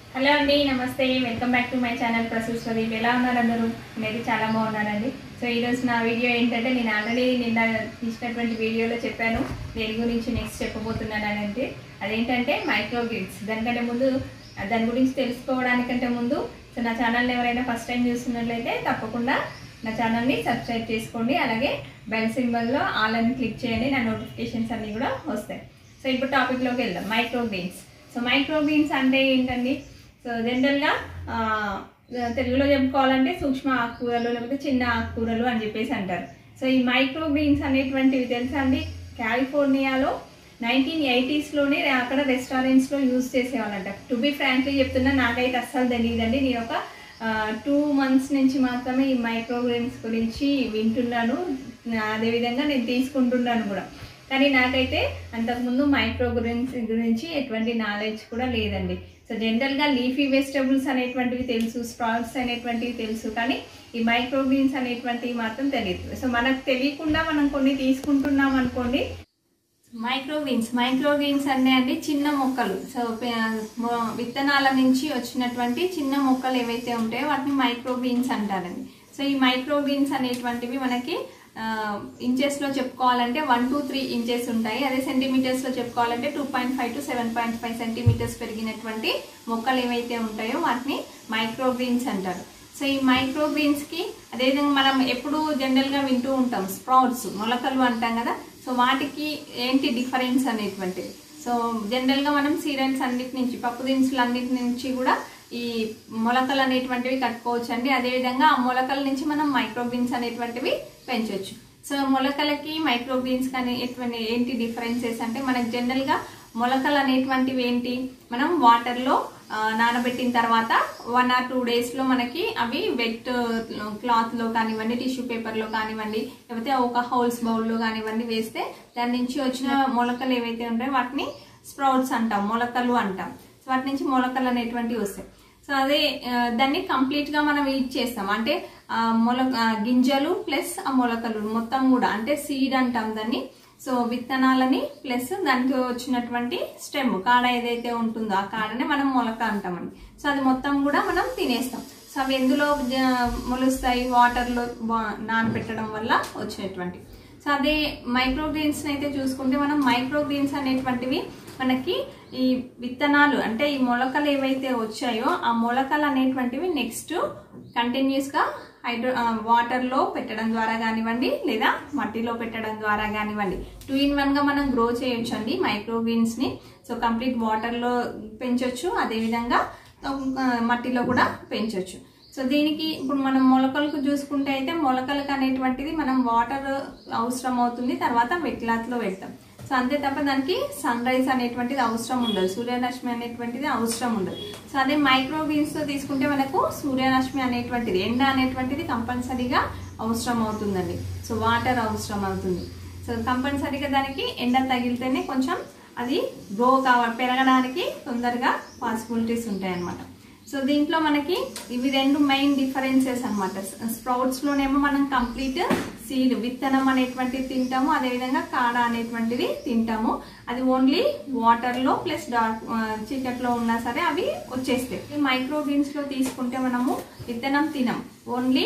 hello అండి నమస్తే welcome back to my channel ప్రసూస్ ప్రదీప్ ఎలా ఉన్నారు అందరూ నేనైతే చాలా బాగున్నానండి సో ఈరోజు నా వీడియో ఏంటంటే నేను ఆల్రెడీ నిన్న తీసినటువంటి వీడియోలో చెప్పాను దేని గురించి నెక్స్ట్ చెప్పబోతున్నాను అని అంటే అదేంటంటే మైక్రో గ్రిడ్స్ దానికంటే ముందు దాని గురించి తెలుసుకోవడానికంటే ముందు సో నా ఛానల్ని ఎవరైనా ఫస్ట్ టైం చూస్తున్నట్లయితే తప్పకుండా నా ఛానల్ని సబ్స్క్రైబ్ చేసుకోండి అలాగే బెల్ సింబల్లో ఆల్ అని క్లిక్ చేయండి నా నోటిఫికేషన్స్ అన్నీ కూడా వస్తాయి సో ఇప్పుడు టాపిక్లోకి వెళ్దాం micro greens so micro greens అంటే ఏంటండి సో జనరల్గా ఆ, తెలుగులో చెప్పుకోవాలంటే సూక్ష్మ ఆకుకూరలు లేకపోతే చిన్న ఆకుకూరలు అని చెప్పేసి అంటారు సో ఈ మైక్రో గ్రీన్స్ అనేటువంటివి తెలుసా అండి కాలిఫోర్నియాలో నైన్టీన్ ఎయిటీస్లోనే అక్కడ రెస్టారెంట్స్లో యూజ్ చేసేవాళ్ళంట టు బి ఫ్రాంక్లీ చెప్తున్నా నాకైతే అస్సలు తెలియదండి నేను ఒక టూ మంత్స్ నుంచి మాత్రమే ఈ మైక్రోగ్రెయిన్స్ గురించి వింటున్నాను అదేవిధంగా నేను తీసుకుంటున్నాను కూడా కానీ నాకైతే అంతకుముందు మైక్రోగ్రెయిన్స్ గురించి ఎటువంటి నాలెడ్జ్ కూడా లేదండి సో జనరల్గా లీఫీ వెజిటబుల్స్ అనేటువంటివి తెలుసు స్ప్రౌట్స్ అనేటువంటివి తెలుసు కానీ ఈ మైక్రోగ్రీన్స్ అనేటువంటివి మాత్రం తెలియదు సో మనకు తెలియకుండా మనం కొన్ని తీసుకుంటున్నాం అనుకోండి మైక్రోగ్రీన్స్ మైక్రోగ్రీన్స్ అనే అండి చిన్న మొక్కలు సో పే- మొ- విత్తనాల నుంచి వచ్చినటువంటి చిన్న మొక్కలు ఏవైతే ఉంటాయో వాటిని మైక్రోగ్రీన్స్ అంటారండి సో ఈ మైక్రోగ్రీన్స్ అనేటువంటివి మనకి ఇంచెస్లో చెప్పుకోవాలంటే వన్ టు త్రీ ఇంచెస్ ఉంటాయి అదే సెంటీమీటర్స్లో చెప్పుకోవాలంటే two point five to seven point five centimetres పెరిగినటువంటి మొక్కలు ఏవైతే ఉంటాయో వాటిని మైక్రోగ్రీన్స్ అంటారు సో ఈ మైక్రోగ్రీన్స్కి అదేవిధంగా మనం ఎప్పుడు జనరల్గా వింటూ ఉంటాం స్ప్రౌట్స్ మొలకలు అంటాం కదా సో వాటికి ఏంటి డిఫరెన్స్ అనేటువంటిది సో జనరల్గా మనం సీరియల్స్ అన్నిటి నుంచి పప్పు దినుసులు అన్నిటి నుంచి కూడా ఈ మొలకలు అనేటువంటివి కట్టుకోవచ్చు అండి అదేవిధంగా ఆ మొలకల నుంచి మనం మైక్రోగ్రీన్స్ అనేటువంటివి పెంచవచ్చు సో మొలకలకి మైక్రోగ్రీన్స్ కానీ ఎటువంటి ఏంటి డిఫరెన్సెస్ అంటే మనకు జనరల్గా మొలకలు అనేటువంటివి ఏంటి మనం వాటర్లో నానబెట్టిన తర్వాత వన్ ఆర్ టూ డేస్లో మనకి అవి వెట్ క్లాత్లో కానివ్వండి టిష్యూ పేపర్లో కానివ్వండి లేకపోతే ఒక హౌల్స్ బౌల్లో కానివ్వండి వేస్తే దాని నుంచి వచ్చిన మొలకలు ఏవైతే ఉంటాయో వాటిని స్ప్రౌట్స్ అంటాం మొలకలు అంటాం సో వాటి నుంచి మొలకలు అనేటువంటివి వస్తాయి సో అదే ఆ, దాన్ని కంప్లీట్ గా మనం ఈట్ చేస్తాం అంటే ఆ, మొల ఆ, గింజలు ప్లస్ ఆ మొలకలు మొత్తం కూడా అంటే సీడ్ అంటాం దాన్ని సో విత్తనాలని ప్లస్ దానికి వచ్చినటువంటి స్టెమ్ కాడ ఏదైతే ఉంటుందో ఆ కాడనే మనం మొలక అంటామండి సో అది మొత్తం కూడా మనం తినేస్తాం సో అవి ఎందులో జ- మొలుస్తాయి వాటర్లో వా- నానబెట్టడం వల్ల వచ్చేటువంటి సో అదే మైక్రోగ్రీన్స్ అయితే చూసుకుంటే మనం మైక్రోగ్రీన్స్ అనేటువంటివి మనకి ఈ విత్తనాలు అంటే ఈ మొలకలు ఏవైతే వచ్చాయో ఆ మొలకలు అనేటువంటివి నెక్స్ట్ కంటిన్యూస్గా హైడ్రో వాటర్లో పెట్టడం ద్వారా కానివ్వండి లేదా మట్టిలో పెట్టడం ద్వారా కానివ్వండి టూ ఇన్ వన్గా మనం గ్రో చేయొచ్చు అండి మైక్రోగ్రీన్స్ని సో కంప్లీట్ వాటర్లో పెంచవచ్చు అదేవిధంగా ఆ, మట్టిలో కూడా పెంచవచ్చు సో దీనికి ఇప్పుడు మనం మొలకలకు చూసుకుంటే అయితే మొలకలకు అనేటువంటిది మనం వాటర్ అవసరం అవుతుంది తర్వాత వెట్లాత్లో పెడతాం సో అంతే తప్ప దానికి సన్ రైజ్ అనేటువంటిది అవసరం ఉండదు సూర్యరశ్మి అనేటువంటిది అవసరం ఉండదు సో అదే మైక్రోగ్రీన్స్ తో తీసుకుంటే మనకు సూర్యరశ్మి అనేటువంటిది ఎండ అనేటువంటిది కంపల్సరీగా అవసరం అవుతుందండి సో వాటర్ అవసరం అవుతుంది సో కంపల్సరీగా దానికి ఎండ తగిలితేనే కొంచెం అది గ్రో కావ పెరగడానికి తొందరగా పాసిబిలిటీస్ ఉంటాయి అన్నమాట సో దీంట్లో మనకి ఇవి రెండు మెయిన్ డిఫరెన్సెస్ అనమాట స్ప్రౌట్స్ లోనేమో మనం కంప్లీట్ సీడ్ విత్తనం అనేటువంటిది తింటాము అదేవిధంగా కాడ అనేటువంటిది తింటాము అది ఓన్లీ వాటర్ లో ప్లస్ డార్క్ చీకట్లో ఉన్నా సరే అవి వచ్చేస్తాయి మైక్రోగ్రీన్స్ లో తీసుకుంటే మనము విత్తనం తినం ఓన్లీ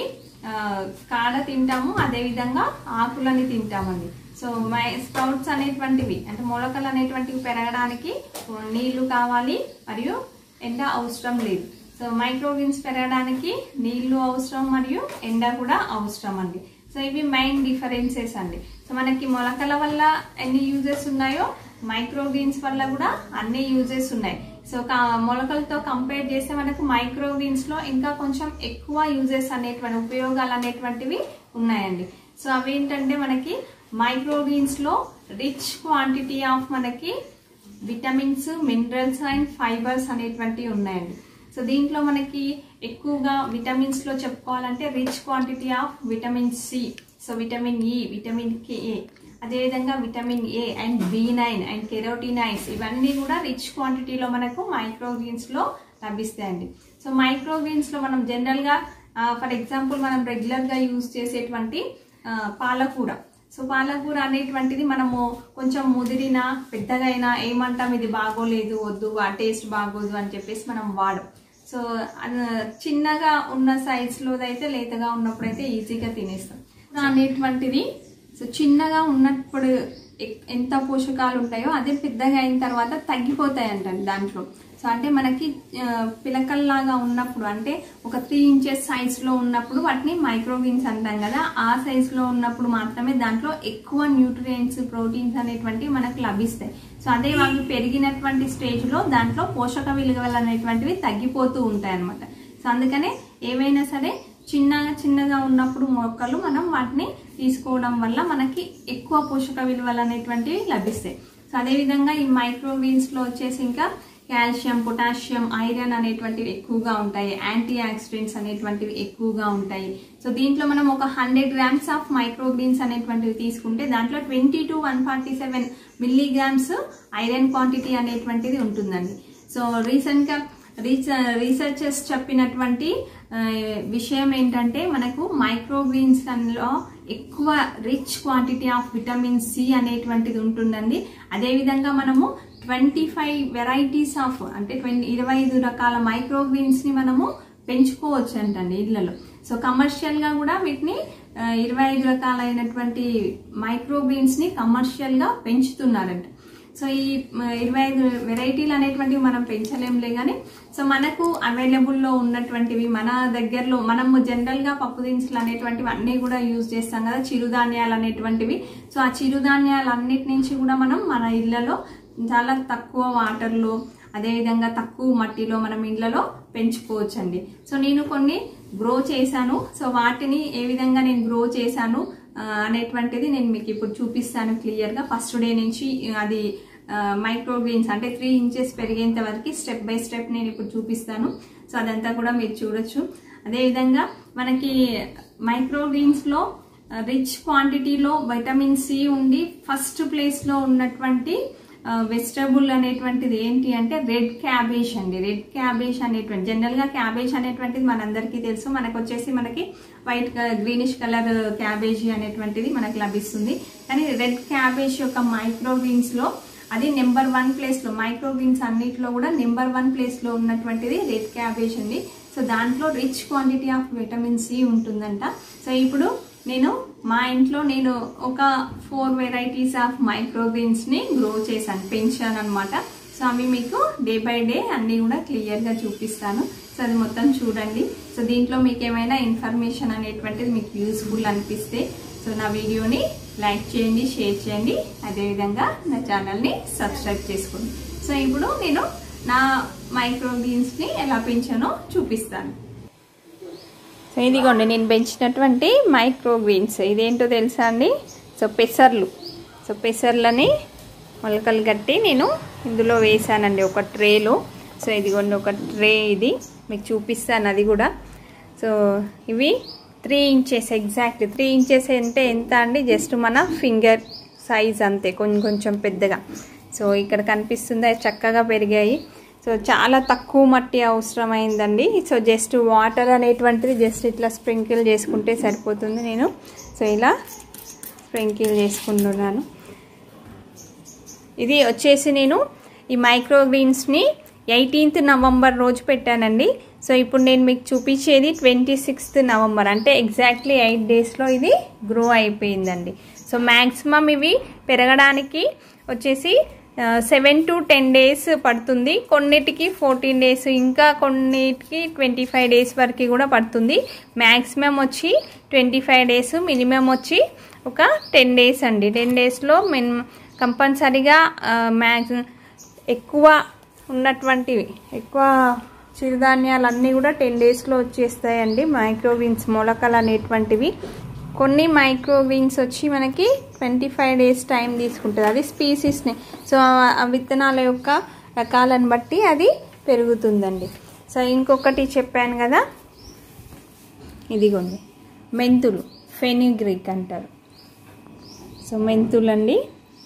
కాడ తింటాము అదేవిధంగా ఆకులని తింటామండి సో మై స్ప్రౌట్స్ అనేటువంటివి అంటే మొలకలు అనేటువంటివి పెరగడానికి నీళ్లు కావాలి మరియు ఎండ అవసరం లేదు సో మైక్రోగ్రీన్స్ పెరగడానికి నీళ్లు అవసరం మరియు ఎండ కూడా అవసరం అండి సో ఇవి మెయిన్ డిఫరెన్సెస్ అండి సో మనకి మొలకల వల్ల ఎన్ని యూజెస్ ఉన్నాయో మైక్రోగ్రీన్స్ వల్ల కూడా అన్ని యూజెస్ ఉన్నాయి సో కా- మొలకలతో కంపేర్ చేస్తే మనకు మైక్రోగ్రీన్స్ లో ఇంకా కొంచెం ఎక్కువ యూజెస్ అనేటువంటి ఉపయోగాలు అనేటువంటివి ఉన్నాయండి సో అవి ఏంటంటే మనకి మైక్రోగ్రీన్స్ లో రిచ్ క్వాంటిటీ ఆఫ్ మనకి విటమిన్స్ మినరల్స్ అండ్ ఫైబర్స్ అనేటువంటివి ఉన్నాయండి సో దీంట్లో మనకి ఎక్కువగా విటమిన్స్ లో చెప్పుకోవాలంటే rich quantity of vitamin C so vitamin E vitamin K అదేవిధంగా vitamin A and B nine and carotenoids ఇవన్నీ కూడా రిచ్ క్వాంటిటీలో మనకు మైక్రోగ్రీన్స్ లో లభిస్తాయండి సో మైక్రోగ్రీన్స్ లో మనం జనరల్ గా ఫర్ ఎగ్జాంపుల్ మనం రెగ్యులర్ గా యూజ్ చేసేటువంటి ఆ, పాలకూర సో పాలకూర అనేటువంటిది మనము కొంచెం ముదిరిన పెద్దగా అయినా ఏమంటాం ఇది బాగోలేదు వద్దు ఆ టేస్ట్ బాగోదు అని చెప్పేసి మనం వాడం సో అద- చిన్నగా ఉన్న సైజులో అయితే లేతగా ఉన్నప్పుడు అయితే ఈజీగా తినేస్తాం అనేటువంటిది సో చిన్నగా ఉన్నప్పుడు ఎ- ఎంత పోషకాలు ఉంటాయో అదే పెద్దగా అయిన తర్వాత తగ్గిపోతాయి అంటండి దాంట్లో సో అంటే మనకి ఆ, పిలకల్లాగా ఉన్నప్పుడు అంటే ఒక త్రీ ఇంచెస్ సైజ్లో ఉన్నప్పుడు వాటిని మైక్రోగ్రీన్స్ అంటాం కదా ఆ సైజులో ఉన్నప్పుడు మాత్రమే దాంట్లో ఎక్కువ న్యూట్రియంట్స్ ప్రోటీన్స్ అనేటువంటివి మనకు లభిస్తాయి సో అదే వాళ్ళు పెరిగినటువంటి స్టేజ్లో దాంట్లో పోషక విలువలు అనేటువంటివి తగ్గిపోతూ ఉంటాయి అన్నమాట సో అందుకనే ఏవైనా సరే చిన్నగా చిన్నగా ఉన్నప్పుడు మొక్కలు మనం వాటిని తీసుకోవడం వల్ల మనకి ఎక్కువ పోషక విలువలు అనేటువంటివి లభిస్తాయి సో అదేవిధంగా ఈ మైక్రోగ్రీన్స్లో వచ్చేసి ఇంకా కాల్షియం పొటాషియం ఐరన్ అనేటువంటివి ఎక్కువగా ఉంటాయి యాంటీ ఆక్సిడెంట్స్ అనేటువంటివి ఎక్కువగా ఉంటాయి సో దీంట్లో మనం ఒక హండ్రెడ్ గ్రామ్స్ ఆఫ్ మైక్రోగ్రీన్స్ అనేటువంటివి తీసుకుంటే దాంట్లో twenty two one forty seven milligrams iron quantity అనేటువంటిది ఉంటుందండి సో రీసెంట్గా రీస రీసెర్చర్స్ చెప్పినటువంటి ఆ, విషయం ఏంటంటే మనకు మైక్రోగ్రీన్స్ లో ఎక్కువ rich quantity of vitamin C అనేటువంటిది ఉంటుందండి అదేవిధంగా మనము ట్వంటీ ఫైవ్ వెరైటీస్ ఆఫ్ అంటే ట్వంటీ ఇరవై ఐదు రకాల మైక్రోగ్రీన్స్ ని మనము పెంచుకోవచ్చు అంటండి ఇళ్లలో సో కమర్షియల్ గా కూడా వీటిని ఆ, ఇరవై ఐదు రకాలైనటువంటి మైక్రోగ్రీన్స్ ని కమర్షియల్ గా పెంచుతున్నారంట సో ఈ మ, ఇరవై ఐదు వెరైటీలు అనేటువంటివి మనం పెంచలేంలే కానీ సో మనకు అవైలబుల్లో ఉన్నటువంటివి మన దగ్గరలో మనము జనరల్గా పప్పు దినుసులు అనేటువంటివి అన్నీ కూడా యూజ్ చేస్తాం కదా చిరుధాన్యాలు అనేటువంటివి సో ఆ చిరుధాన్యాలు అన్నిటి నుంచి కూడా మనం మన ఇళ్లలో చాలా తక్కువ వాటర్లో అదేవిధంగా తక్కువ మట్టిలో మనం ఇళ్లలో పెంచుకోవచ్చండి సో నేను కొన్ని గ్రో చేశాను సో వాటిని ఏ విధంగా నేను గ్రో చేశాను ఆ, అనేటువంటిది నేను మీకు ఇప్పుడు చూపిస్తాను క్లియర్గా ఫస్ట్ డే నుంచి అది మైక్రోగ్రీన్స్ అంటే త్రీ ఇంచెస్ పెరిగేంత వరకు స్టెప్ బై స్టెప్ నేను ఇప్పుడు చూపిస్తాను సో అదంతా కూడా మీరు చూడొచ్చు అదేవిధంగా మనకి మైక్రోగ్రీన్స్లో రిచ్ క్వాంటిటీలో వైటమిన్ సి ఉండి ఫస్ట్ ప్లేస్లో ఉన్నటువంటి వెజిటబుల్ అనేటువంటిది ఏంటి అంటే రెడ్ క్యాబేజ్ అండి రెడ్ క్యాబేజ్ అనేటువంటి జనరల్ గా క్యాబేజ్ అనేటువంటిది మనందరికీ తెలుసు మనకు వచ్చేసి మనకి వైట్ గ్రీనిష్ కలర్ క్యాబేజీ అనేటువంటిది మనకు లభిస్తుంది కానీ రెడ్ క్యాబేజ్ యొక్క మైక్రోగ్రీన్స్ లో అది నెంబర్ వన్ ప్లేస్ లో మైక్రోగ్రీన్స్ అన్నిట్లో కూడా నెంబర్ వన్ ప్లేస్ లో ఉన్నటువంటిది రెడ్ క్యాబేజ్ అండి సో దాంట్లో rich quantity of vitamin C ఉంటుందంట సో ఇప్పుడు నేను మా ఇంట్లో నేను ఒక ఫోర్ వెరైటీస్ ఆఫ్ మైక్రోగ్రీన్స్ ని గ్రో చేశాను పెంచాను అనమాట సో అవి మీకు డే బై డే అన్ని కూడా క్లియర్ గా చూపిస్తాను సో అది మొత్తం చూడండి సో దీంట్లో మీకు ఏమైనా ఇన్ఫర్మేషన్ అనేటువంటిది మీకు యూస్ఫుల్ అనిపిస్తే సో నా వీడియోని లైక్ చేయండి షేర్ చేయండి అదేవిధంగా నా ఛానల్ని సబ్స్క్రైబ్ చేసుకోండి సో ఇప్పుడు నేను నా మైక్రోగ్రీన్స్ని ఎలా పెంచానో చూపిస్తాను సో ఇదిగోండి నేను పెంచినటువంటి మైక్రోగ్రీన్స్ ఇదేంటో తెలుసా అండి సో పెసర్లు సో పెసర్లని మొలకలు కట్టి నేను ఇందులో వేసానండి ఒక ట్రేలో సో ఇదిగోండి ఒక ట్రే ఇది మీకు చూపిస్తాను అది కూడా సో ఇవి three inches exact three inches అంటే ఎంత అండి జస్ట్ మన ఫింగర్ సైజ్ అంతే కొంచెం కొంచెం పెద్దగా సో ఇక్కడ కనిపిస్తుంది అవి చక్కగా పెరిగాయి సో చాలా తక్కువ మట్టి అవసరమైందండి సో జస్ట్ వాటర్ అనేటువంటిది జస్ట్ ఇట్లా స్ప్రింకిల్ చేసుకుంటే సరిపోతుంది నేను సో ఇలా స్ప్రింకిల్ చేసుకుంటున్నాను ఇది వచ్చేసి నేను ఈ మైక్రోగ్రీన్స్ని ఎయిటీన్త్ నవంబర్ రోజు పెట్టానండి సో ఇప్పుడు నేను మీకు చూపించేది ట్వంటీ సిక్స్త్ నవంబర్ అంటే ఎగ్జాక్ట్లీ ఎయిట్ డేస్లో ఇది గ్రో అయిపోయిందండి సో మ్యాక్సిమం ఇవి పెరగడానికి వచ్చేసి సెవెన్ టు టెన్ డేస్ పడుతుంది కొన్నిటికి ఫోర్టీన్ డేస్ ఇంకా కొన్నిటికి ట్వంటీ ఫైవ్ డేస్ వరకు కూడా పడుతుంది మ్యాక్సిమం వచ్చి ట్వంటీ ఫైవ్ డేస్ మినిమం వచ్చి ఒక టెన్ డేస్ అండి టెన్ డేస్లో మిన్ కంపల్సరీగా మ్యాక్స్ ఎక్కువ ఉన్నటువంటివి ఎక్కువ చిరుధాన్యాలన్నీ కూడా టెన్ డేస్లో వచ్చేస్తాయండి మైక్రోవీన్స్ మొలకలు అనేటువంటివి కొన్ని మైక్రోవీన్స్ వచ్చి మనకి ట్వంటీ ఫైవ్ డేస్ టైం తీసుకుంటుంది అది స్పీసీస్ని సో ఆ విత్తనాల యొక్క రకాలను బట్టి అది పెరుగుతుందండి సో ఇంకొకటి చెప్పాను కదా ఇదిగోండి మెంతులు ఫెనిగ్రిక్ అంటారు సో మెంతులండి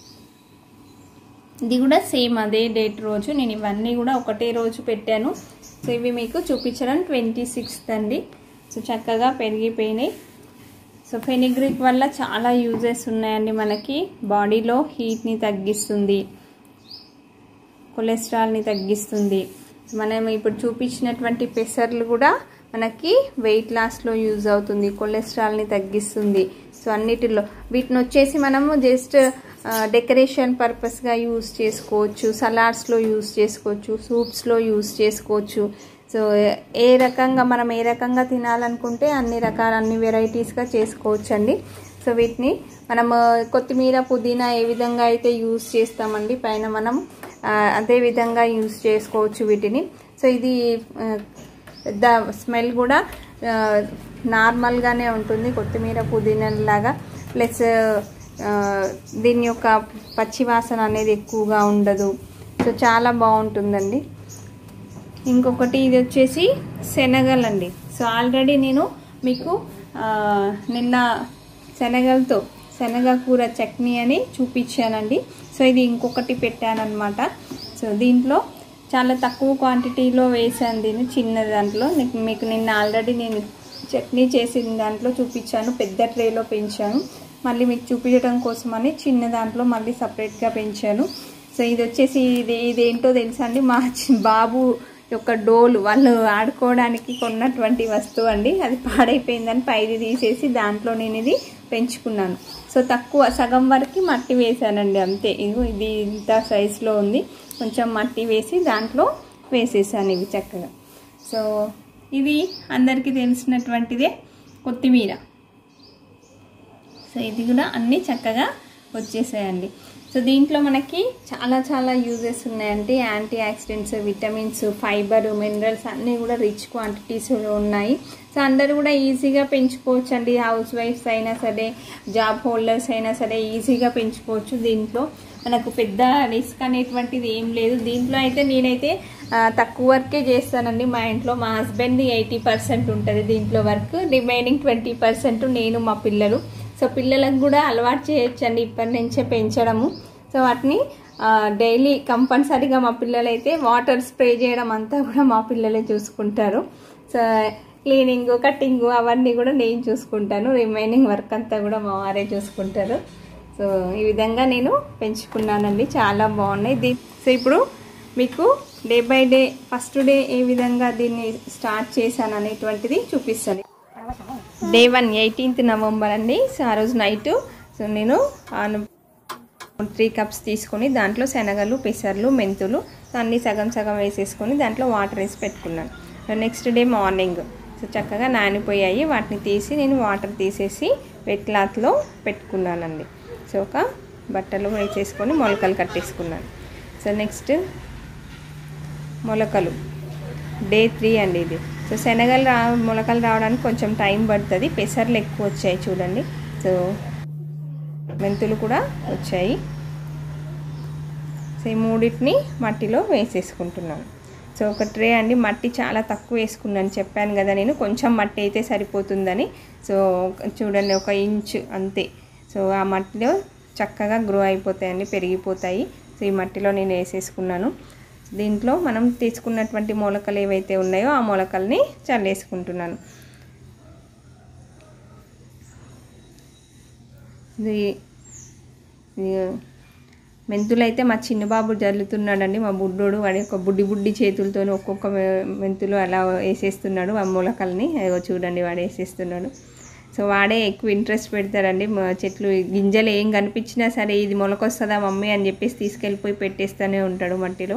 ఇది కూడా సేమ్ అదే డేట్ రోజు నేను ఇవన్నీ కూడా ఒకటే రోజు పెట్టాను సో ఇవి మీకు చూపించడం ట్వంటీ సిక్స్త్ అండి సో చక్కగా పెరిగిపోయినాయి సో ఫెనిగ్రిక్ వల్ల చాలా యూజెస్ ఉన్నాయండి మనకి బాడీలో హీట్ని తగ్గిస్తుంది కొలెస్ట్రాల్ని తగ్గిస్తుంది మనం ఇప్పుడు చూపించినటువంటి పెసర్లు కూడా మనకి వెయిట్ లాస్లో యూజ్ అవుతుంది కొలెస్ట్రాల్ని తగ్గిస్తుంది సో అన్నిటిలో వీటిని వచ్చేసి మనము జస్ట్ డెకరేషన్ పర్పస్గా యూజ్ చేసుకోవచ్చు సలాడ్స్లో యూజ్ చేసుకోవచ్చు సూప్స్లో యూజ్ చేసుకోవచ్చు సో ఏ రకంగా మనం ఏ రకంగా తినాలనుకుంటే అన్ని రకాల అన్ని వెరైటీస్గా చేసుకోవచ్చు అండి సో వీటిని మనం కొత్తిమీర పుదీనా ఏ విధంగా అయితే యూజ్ చేస్తామండి పైన మనం అదే విధంగా యూజ్ చేసుకోవచ్చు వీటిని సో ఇది పెద్ద స్మెల్ కూడా నార్మల్గానే ఉంటుంది కొత్తిమీర పుదీనా లాగా ప్లస్ దీని యొక్క పచ్చి వాసన అనేది ఎక్కువగా ఉండదు సో చాలా బాగుంటుందండి ఇంకొకటి ఇది వచ్చేసి శనగలండి సో ఆల్రెడీ నేను మీకు నిన్న శనగలతో శనగ కూర చట్నీ అని చూపించానండి సో ఇది ఇంకొకటి పెట్టానమాట సో దీంట్లో చాలా తక్కువ క్వాంటిటీలో వేసాను దీన్ని చిన్న దాంట్లో మీకు నిన్న ఆల్రెడీ నేను చట్నీ చేసిన దాంట్లో చూపించాను పెద్ద ట్రేలో పెంచాను మళ్ళీ మీకు చూపించడం కోసమని చిన్న దాంట్లో మళ్ళీ సపరేట్గా పెంచాను సో ఇది వచ్చేసి ఇది ఇదేంటో తెలుసా అండి మా బాబు యొక్క డోలు వాళ్ళు ఆడుకోవడానికి కొన్నటువంటి వస్తువు అండి అది పాడైపోయిందని పైది తీసేసి దాంట్లో నేను ఇది పెంచుకున్నాను సో తక్కువ సగం వరకు మట్టి వేసానండి అంతే ఇగో ఇది ఇంత సైజులో ఉంది కొంచెం మట్టి వేసి దాంట్లో వేసేసాను ఇవి చక్కగా సో ఇది అందరికీ తెలిసినటువంటిదే కొత్తిమీర సో ఇది కూడా అన్నీ చక్కగా వచ్చేసాయండి సో దీంట్లో మనకి చాలా చాలా యూజెస్ ఉన్నాయండి antioxidants vitamins fibre minerals అన్నీ కూడా రిచ్ క్వాంటిటీస్లో ఉన్నాయి సో అందరూ కూడా ఈజీగా పెంచుకోవచ్చు అండి హౌస్ వైఫ్స్ అయినా సరే జాబ్ హోల్డర్స్ అయినా సరే ఈజీగా పెంచుకోవచ్చు దీంట్లో మనకు పెద్ద రిస్క్ అనేటువంటిది ఏం లేదు దీంట్లో అయితే నేనైతే తక్కువ వర్కే చేస్తానండి మా ఇంట్లో మా హస్బెండ్ది ఎయిటీ పర్సెంట్ ఉంటుంది దీంట్లో వర్క్ రిమైనింగ్ ట్వంటీ పర్సెంట్ నేను మా పిల్లలు సో పిల్లలకు కూడా అలవాటు చేయొచ్చండి ఇప్పటి నుంచే పెంచడము సో వాటిని డైలీ కంపల్సరీగా మా పిల్లలైతే వాటర్ స్ప్రే చేయడం అంతా కూడా మా పిల్లలే చూసుకుంటారు సో క్లీనింగ్ కటింగ్ అవన్నీ కూడా నేను చూసుకుంటాను రిమైనింగ్ వర్క్ అంతా కూడా మా వారే చూసుకుంటారు సో ఈ విధంగా నేను పెంచుకున్నానండి చాలా బాగున్నాయి దీ సో ఇప్పుడు మీకు day by day first day ఏ విధంగా దీన్ని స్టార్ట్ చేశాను అనేటువంటిది చూపిస్తాను డే వన్ ఎయిటీన్త్ నవంబర్ అండి సో ఆ రోజు నైట్ సో నేను త్రీ కప్స్ తీసుకొని దాంట్లో శనగలు పెసర్లు మెంతులు అన్నీ సగం సగం వేసేసుకొని దాంట్లో వాటర్ వేసి పెట్టుకున్నాను నెక్స్ట్ డే మార్నింగ్ సో చక్కగా నానిపోయాయి వాటిని తీసి నేను వాటర్ తీసేసి వెట్ క్లాత్లో పెట్టుకున్నానండి సో ఒక బట్టలు వేసేసుకొని మొలకలు కట్టేసుకున్నాను సో నెక్స్ట్ మొలకలు డే త్రీ అండి ఇది సో శనగలు రా మొలకలు రావడానికి కొంచెం టైం పడుతుంది పెసర్లు ఎక్కువ వచ్చాయి చూడండి సో మెంతులు కూడా వచ్చాయి సో ఈ మూడింటిని మట్టిలో వేసేసుకుంటున్నాను సో ఒక ట్రే అండి మట్టి చాలా తక్కువ వేసుకున్నాను చెప్పాను కదా నేను కొంచెం మట్టి అయితే సరిపోతుందని సో చూడండి ఒక ఇంచ్ అంతే సో ఆ మట్టిలో చక్కగా గ్రో అయిపోతాయండి పెరిగిపోతాయి సో ఈ మట్టిలో నేను వేసేసుకున్నాను దీంట్లో మనం తీసుకున్నటువంటి మొలకలు ఏవైతే ఉన్నాయో ఆ మొలకల్ని చల్లేసుకుంటున్నాను ఇది మెంతులు అయితే మా చిన్నబాబు జల్లుతున్నాడండి మా బుడ్డోడు వాడి ఒక బుడ్డి బుడ్డి చేతులతో ఒక్కొక్క మెంతులు అలా వేసేస్తున్నాడు ఆ మొలకల్ని అదిగో చూడండి వాడు వేసేస్తున్నాడు సో వాడే ఎక్కువ ఇంట్రెస్ట్ పెడతాడండి చెట్లు గింజలు ఏం కనిపించినా సరే ఇది మొలకొస్తుందా మమ్మీ అని చెప్పేసి తీసుకెళ్ళిపోయి పెట్టేస్తూనే ఉంటాడు మట్టిలో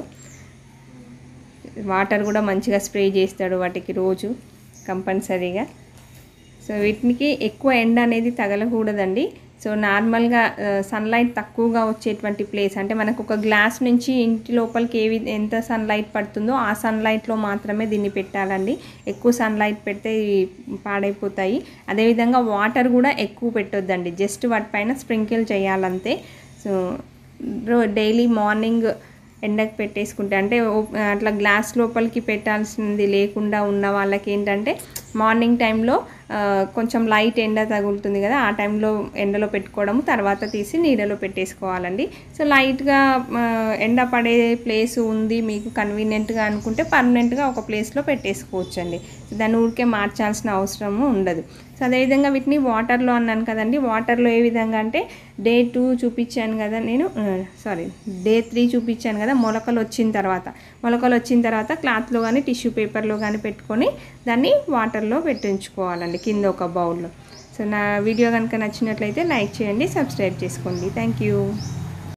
వాటర్ కూడా మంచిగా స్ప్రే చేస్తాడు వాటికి రోజు కంపల్సరీగా సో వీటికి ఎక్కువ ఎండ అనేది తగలకూడదండి సో నార్మల్గా సన్లైట్ తక్కువగా వచ్చేటువంటి ప్లేస్ అంటే మనకు ఒక గ్లాస్ నుంచి ఇంటి లోపలికి ఏవి ఎంత సన్లైట్ పడుతుందో ఆ సన్లైట్లో మాత్రమే దీన్ని పెట్టాలండి ఎక్కువ సన్లైట్ పెడితే పాడైపోతాయి అదేవిధంగా వాటర్ కూడా ఎక్కువ పెట్టొద్దండి జస్ట్ వాటిపైన స్ప్రింకిల్ చేయాలంతే సో డైలీ మార్నింగ్ ఎండకు పెట్టేసుకుంటే అంటే అట్లా గ్లాస్ లోపలికి పెట్టాల్సింది లేకుండా ఉన్న వాళ్ళకి ఏంటంటే మార్నింగ్ టైంలో ఆ, కొంచెం లైట్ ఎండ తగులుతుంది కదా ఆ టైంలో ఎండలో పెట్టుకోవడం తర్వాత తీసి నీడలో పెట్టేసుకోవాలండి సో లైట్గా ఆ, ఎండ పడే ప్లేస్ ఉంది మీకు కన్వీనియంట్గా అనుకుంటే పర్మనెంట్గా ఒక ప్లేస్లో పెట్టేసుకోవచ్చు అండి దాన్ని ఊరికే మార్చాల్సిన అవసరము ఉండదు సో అదేవిధంగా వీటిని వాటర్లో అన్నాను కదండి వాటర్లో ఏ విధంగా అంటే డే టూ చూపించాను కదా నేను సారీ డే త్రీ చూపించాను కదా మొలకలు వచ్చిన తర్వాత మొలకలు వచ్చిన తర్వాత క్లాత్లో కానీ టిష్యూ పేపర్లో కానీ పెట్టుకొని దాన్ని వాటర్లో పెట్టించుకోవాలండి కింద ఒక బౌల్లో సో నా వీడియో కనుక నచ్చినట్లయితే లైక్ చేయండి సబ్స్క్రైబ్ చేసుకోండి థ్యాంక్ యూ